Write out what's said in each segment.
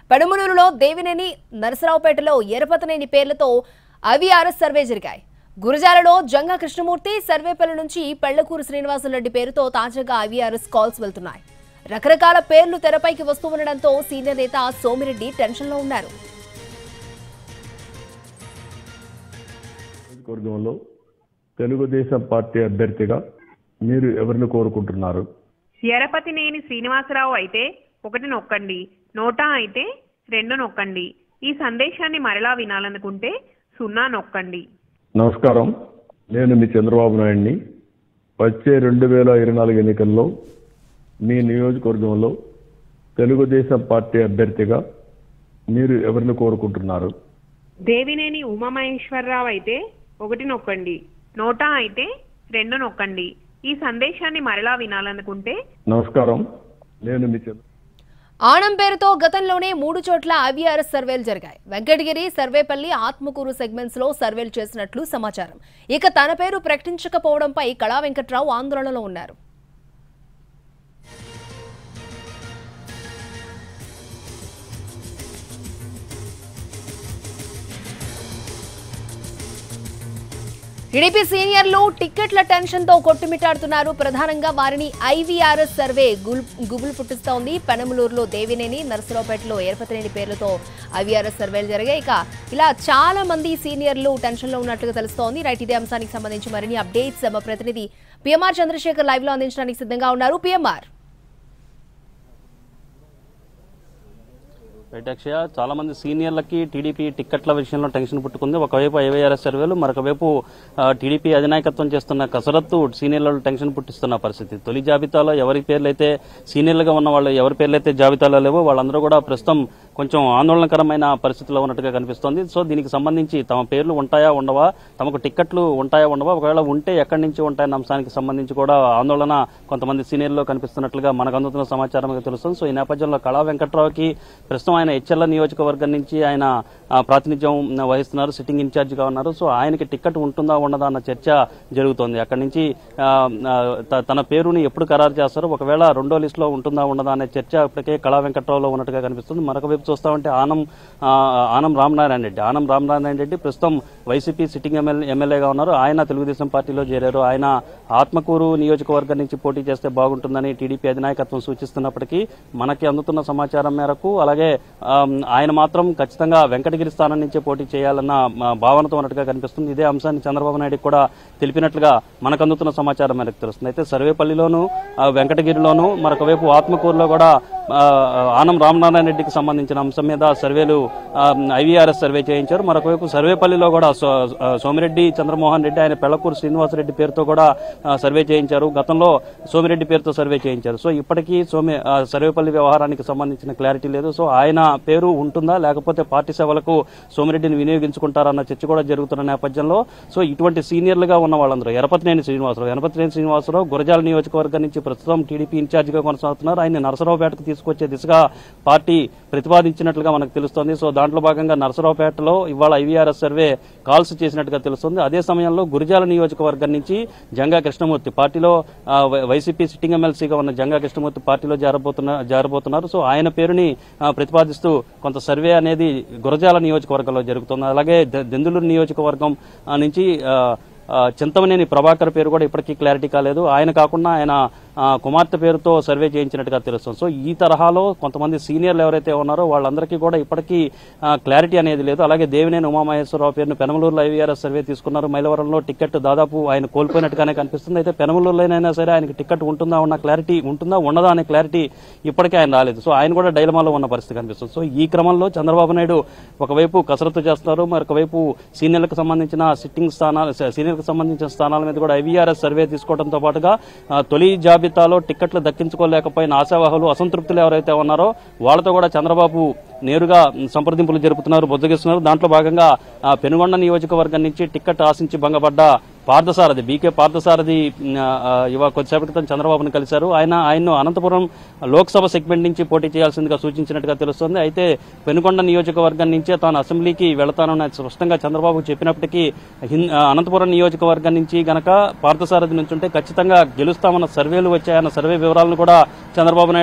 పెడుములూరులో దేవినేని నరసరావుపేటలో ఎరపతనేని పేర్లతో IVRS survey జరిగాయి గురజాలలో జంగా కృష్ణమూర్తి సర్వేపల్లి నుంచి పెళ్లకూరు శ్రీనివాసరెడ్డి పేరుతో తాజాగా ఐవీఆర్ఎస్ కాల్స్ వెళ్తున్నాయి రకరకాల పేర్లు తెరపైకి వస్తూ ఉండడంతో సీనియర్ నేత సోమిరెడ్డి టెన్షన్లో ఉన్నారు నియోజకవర్గంలో తెలుగుదేశం పార్టీ అభ్యర్థిగా మీరు ఎవరిని కోరుకుంటున్నారు ఎరపతినేని శ్రీనివాసరావు అయితే ఒకటి నొక్కండి నోటా అయితే రెండు నొక్కండి ఈ సందేశాన్ని మరలా వినాలనుకుంటే సున్నా నొక్కండి నమస్కారం నేను మీ చంద్రబాబు నాయుడిని వచ్చే రెండు వేల ఇరవై నాలుగు ఎన్నికల్లో మీ నియోజకవర్గంలో తెలుగుదేశం పార్టీ అభ్యర్థిగా మీరు ఎవరిని కోరుకుంటున్నారు దేవినేని ఉమామహేశ్వరరావు అయితే ఒకటి నొక్కండి నోటా అయితే రెండు నొక్కండి ఈ సందేశాన్ని మరలా వినాలనుకుంటే నమస్కారం నేను మీ చంద్ర ఆనం పేరుతో గతంలోనే మూడు చోట్ల ఐవీఆర్ఎస్ సర్వేలు జరిగాయి వెంకటగిరి సర్వేపల్లి ఆత్మకూరు సెగ్మెంట్స్ లో సర్వేలు చేసినట్లు సమాచారం ఇక తన పేరు ప్రకటించకపోవడంపై కళా వెంకట్రావు ఆందోళనలో ఉన్నారు టీడీపీ సీనియర్లు టిక్కెట్ల టెన్షన్ తో కొట్టుమిట్టాడుతున్నారు ప్రధానంగా వారిని ఐవీఆర్ఎస్ సర్వే గుల్- గుబులు పుట్టిస్తోంది పెనమలూరులో దేవినేని నరసరావుపేటలో ఏర్పతలేని పేర్లతో ఐవీఆర్ఎస్ సర్వేలు జరిగాయి ఇక ఇలా చాలా మంది సీనియర్లు టెన్షన్ లో ఉన్నట్లుగా తెలుస్తోంది రైట్ ఇదే అంశానికి సంబంధించి మరిన్ని అప్డేట్స్ మా ప్రతినిధి పిఎంఆర్ చంద్రశేఖర్ లైవ్ లో అందించడానికి సిద్ధంగా ఉన్నారు పిఎంఆర్ రైట్ అక్షయ చాలా మంది సీనియర్లకి టీడీపీ టిక్కెట్ల విషయంలో టెన్షన్ పుట్టుకుంది ఒకవైపు ఐవైఆర్ఎస్ సర్వేలు మరొకవైపు ఆ, టీడీపీ అధినాయకత్వం చేస్తున్న కసరత్తు సీనియర్లలో టెన్షన్ పుట్టిస్తున్న పరిస్థితి తొలి జాబితాలో ఎవరి పేర్లు అయితే సీనియర్లుగా ఉన్న వాళ్ళు ఎవరి పేర్లు అయితే జాబితాలో లేవో వాళ్ళందరూ కూడా ప్రస్తుతం కొంచెం ఆందోళనకరమైన పరిస్థితిలో ఉన్నట్టుగా కనిపిస్తోంది సో దీనికి సంబంధించి తమ పేర్లు ఉంటాయా ఉండవా తమకు టిక్కెట్లు ఉంటాయా ఉండవా ఒకవేళ ఉంటే ఎక్కడి నుంచి ఉంటాయన్న అంశానికి సంబంధించి కూడా ఆందోళన కొంతమంది సీనియర్లో కనిపిస్తున్నట్లుగా మనకు అందుతున్న సమాచారం తెలుస్తుంది సో ఈ నేపథ్యంలో కళా వెంకట్రావుకి ప్రస్తుతం ఆయన హెచ్ఎల్ల నియోజకవర్గం నుంచి ఆయన ఆ, ప్రాతినిధ్యం వహిస్తున్నారు సిట్టింగ్ ఇన్ఛార్జ్ గా ఉన్నారు సో ఆయనకి టికెట్ ఉంటుందా ఉండదా అన్న చర్చ జరుగుతోంది అక్కడి నుంచి ఆ, ఆ, త- తన పేరుని ఎప్పుడు ఖరారు చేస్తారో ఒకవేళ రెండో లిస్ట్ లో ఉంటుందా ఉండదా అనే చర్చ ఇప్పటికే కళా వెంకట్రావులో ఉన్నట్టుగా కనిపిస్తుంది మరొక వైపు చూస్తామంటే ఆనం ఆ, ఆనం రామనారాయణ రెడ్డి ఆనం రామనారాయణ రెడ్డి ప్రస్తుతం వైసీపీ సిట్టింగ్ ఎమ్మెల్యే ఎమ్మెల్యేగా ఉన్నారు ఆయన తెలుగుదేశం పార్టీలో చేరారు ఆయన ఆత్మకూరు నియోజకవర్గం నుంచి పోటీ చేస్తే బాగుంటుందని టీడీపీ అధినాయకత్వం సూచిస్తున్నప్పటికీ మనకి అందుతున్న సమాచారం మేరకు అలాగే ఆమ్, ఆయన మాత్రం ఖచ్చితంగా వెంకటగిరి స్థానం నుంచే పోటీ చేయాలన్న ఆ, భావనతో ఉన్నట్టుగా కనిపిస్తుంది ఇదే అంశాన్ని చంద్రబాబు నాయుడు కూడా తెలిపినట్లుగా మనకు అందుతున్న సమాచారం మేరకు తెలుస్తుంది అయితే సర్వేపల్లిలోను ఆ, వెంకటగిరిలోను మరొకవైపు ఆత్మకూరులో కూడా ఆ, ఆనం రామనారాయణ రెడ్డికి సంబంధించిన అంశం మీద సర్వేలు ఐవీఆర్ఎస్ సర్వే చేయించారు మరొకవైపు సర్వేపల్లిలో కూడా సో- ఆ, సోమిరెడ్డి చంద్రమోహన్ రెడ్డి ఆయన పెళ్లకూరు శ్రీనివాసరెడ్డి పేరుతో కూడా ఆ, సర్వే చేయించారు గతంలో సోమిరెడ్డి పేరుతో సర్వే చేయించారు సో ఇప్పటికీ సోమి ఆ, సర్వేపల్లి వ్యవహారానికి సంబంధించిన క్లారిటీ లేదు సో ఆయన పేరు ఉంటుందా లేకపోతే పార్టీ సేవలకు సోమిరెడ్డిని వినియోగించుకుంటారన్న చర్చ కూడా జరుగుతున్న నేపథ్యంలో సో ఇటువంటి సీనియర్లుగా ఉన్న వాళ్ళందరూ ఎరపతినేని శ్రీనివాసరావు ఎరపతినేని శ్రీనివాసరావు గురజాల నియోజకవర్గం నుంచి ప్రస్తుతం టీడీపీ ఇన్ఛార్జిగా కొనసాగుతున్నారు ఆయన నరసరావుపేటకు తీసుకొచ్చే దిశగా పార్టీ ప్రతిపాదించినట్లుగా మనకు తెలుస్తోంది సో దాంట్లో భాగంగా నరసరావుపేటలో ఇవాళ ఐవీఆర్ఎస్ సర్వే కాల్స్ చేసినట్టుగా తెలుస్తుంది అదే సమయంలో గురిజాల నియోజకవర్గం నుంచి జంగా కృష్ణమూర్తి పార్టీలో ఆ, వై- వైసీపీ సిట్టింగ్ ఎమ్మెల్సీగా ఉన్న జంగా కృష్ణమూర్తి పార్టీలో జారబోతున్న జారబోతున్నారు సో ఆయన పేరుని ఆ, ప్రతిపాదిస్తూ కొంత సర్వే అనేది గురజాల నియోజకవర్గంలో జరుగుతుంది అలాగే దె- దెందులూరు నియోజకవర్గం ఆ, నుంచి ఆ, ఆ, చింతమనేని ప్రభాకర్ పేరు కూడా ఇప్పటికీ క్లారిటీ కాలేదు ఆయన కాకుండా ఆయన ఆ, కుమార్తె పేరుతో సర్వే చేయించినట్టుగా తెలుస్తుంది సో ఈ తరహాలో కొంతమంది సీనియర్లు ఎవరైతే ఉన్నారో వాళ్ళందరికీ కూడా ఇప్పటికీ ఆ, క్లారిటీ అనేది లేదు అలాగే దేవినేని ఉమామహేశ్వరరావు పేరును పెనమలూరులో ఐవీఆర్ఎస్ సర్వే తీసుకున్నారు మైలవరంలో టికెట్ దాదాపు ఆయన కోల్పోయినట్టుగానే కనిపిస్తుంది అయితే పెనమలూరులోనైనా సరే ఆయనకి టికెట్ ఉంటుందా ఉన్న క్లారిటీ ఉంటుందా ఉండదా అనే క్లారిటీ ఇప్పటికే ఆయన రాలేదు సో ఆయన కూడా డైలమాలో ఉన్న పరిస్థితి కనిపిస్తుంది సో ఈ క్రమంలో చంద్రబాబు నాయుడు ఒకవైపు కసరత్తు చేస్తున్నారు మరొకవైపు సీనియర్లకు సంబంధించిన సిట్టింగ్ స్థానాలు సీనియర్లకు సంబంధించిన స్థానాల మీద కూడా ఐవీఆర్ఎస్ సర్వే తీసుకోవడంతో పాటుగా ఆ, తొలి జాబితాలో టిక్కెట్లు దక్కించుకోలేకపోయిన ఆశావాహులు అసంతృప్తులు ఎవరైతే ఉన్నారో వాళ్ళతో కూడా చంద్రబాబు నేరుగా సంప్రదింపులు జరుపుతున్నారు బుద్ధగిస్తున్నారు దాంట్లో భాగంగా ఆ, పెనుగొండ నియోజకవర్గం నుంచి టిక్కెట్ ఆశించి భంగపడ్డ పార్థసారథి బీకే పార్థసారథి ఉమ్, ఆ, ఇవాళ కొద్దిసేపటి క్రితం చంద్రబాబును కలిశారు ఆయన ఆయన్ను అనంతపురం లోక్సభ సెగ్మెంట్ నుంచి పోటీ చేయాల్సిందిగా సూచించినట్టుగా తెలుస్తోంది అయితే పెనుకొండ నియోజకవర్గం నుంచే తాను అసెంబ్లీకి వెళతానని స్పష్టంగా చంద్రబాబు చెప్పినప్పటికీ హిన్- ఆ, అనంతపురం నియోజకవర్గం నుంచి గనక పార్థసారథి నుంచి ఉంటే ఖచ్చితంగా గెలుస్తామన్న సర్వేలు వచ్చాయన్న సర్వే వివరాలను కూడా చంద్రబాబు నాయుడు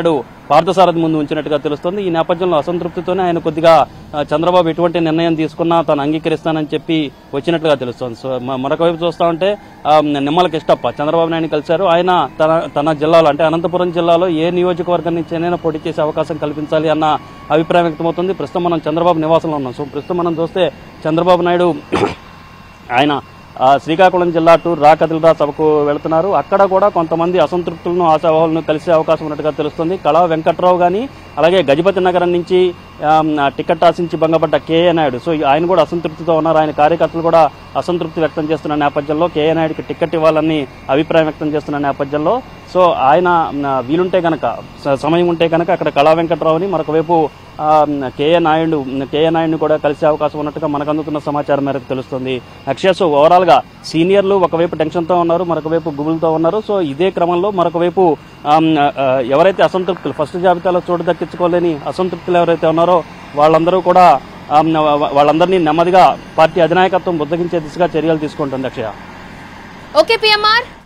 పార్థసారథి ముందు ఉంచినట్టుగా తెలుస్తోంది ఈ నేపథ్యంలో అసంతృప్తితోనే ఆయన కొద్దిగా ఆ, చంద్రబాబు ఎటువంటి నిర్ణయం తీసుకున్నా తాను అంగీకరిస్తానని చెప్పి వచ్చినట్లుగా తెలుస్తోంది సో మ- మరొక వైపు చూస్తా ఉంటే ఆ, నిమ్మల కిష్టప్ప చంద్రబాబు నాయుడు కలిశారు ఆయన తన తన జిల్లాలో అంటే అనంతపురం జిల్లాలో ఏ నియోజకవర్గం నుంచి అయినా పోటీ చేసే అవకాశం కల్పించాలి అన్న అభిప్రాయం వ్యక్తమవుతుంది ప్రస్తుతం మనం చంద్రబాబు నివాసంలో ఉన్నాం సో ప్రస్తుతం మనం చూస్తే చంద్రబాబు నాయుడు ఆయన ఆ, శ్రీకాకుళం జిల్లా టూర్ రా కదిలరా సభకు వెళుతున్నారు అక్కడ కూడా కొంతమంది అసంతృప్తులను ఆశావాహులను కలిసే అవకాశం ఉన్నట్టుగా తెలుస్తుంది కళా వెంకట్రావు గాని అలాగే గజపతి నగరం నుంచి ఆమ్, ఆ, టికెట్ ఆశించి భంగపడ్డ కేఏ నాయుడు సో ఆయన కూడా అసంతృప్తితో ఉన్నారు ఆయన కార్యకర్తలు కూడా అసంతృప్తి వ్యక్తం చేస్తున్న నేపథ్యంలో కేఏ నాయుడుకి టికెట్ ఇవ్వాలని అభిప్రాయం వ్యక్తం చేస్తున్న నేపథ్యంలో సో ఆయన మ్, వీలుంటే గనక స- సమయం ఉంటే కనుక అక్కడ కళా వెంకట్రావుని మరొక వైపు ఆ, కేఏ నాయుడు కేఏ నాయుడిని కూడా కలిసే అవకాశం ఉన్నట్టుగా మనకు అందుతున్న సమాచారం మేరకు తెలుస్తుంది అక్షయ్ సో ఓవరాల్ గా సీనియర్లు ఒకవైపు టెన్షన్ తో ఉన్నారు మరొక వైపు గుబులతో ఉన్నారు సో ఇదే క్రమంలో మరొక వైపు ఆమ్, ఆ, ఎవరైతే అసంతృప్తులు ఫస్ట్ జాబితాలో చోటు దక్కించుకోలేని అసంతృప్తులు ఎవరైతే ఉన్నారో వాళ్ళందరూ కూడా ఆమ్, వా- వాళ్ళందరినీ నెమ్మదిగా పార్టీ అధినాయకత్వం బుద్ధగించే దిశగా చర్యలు తీసుకుంటుంది అక్షయ ఓకే పిఎంఆర్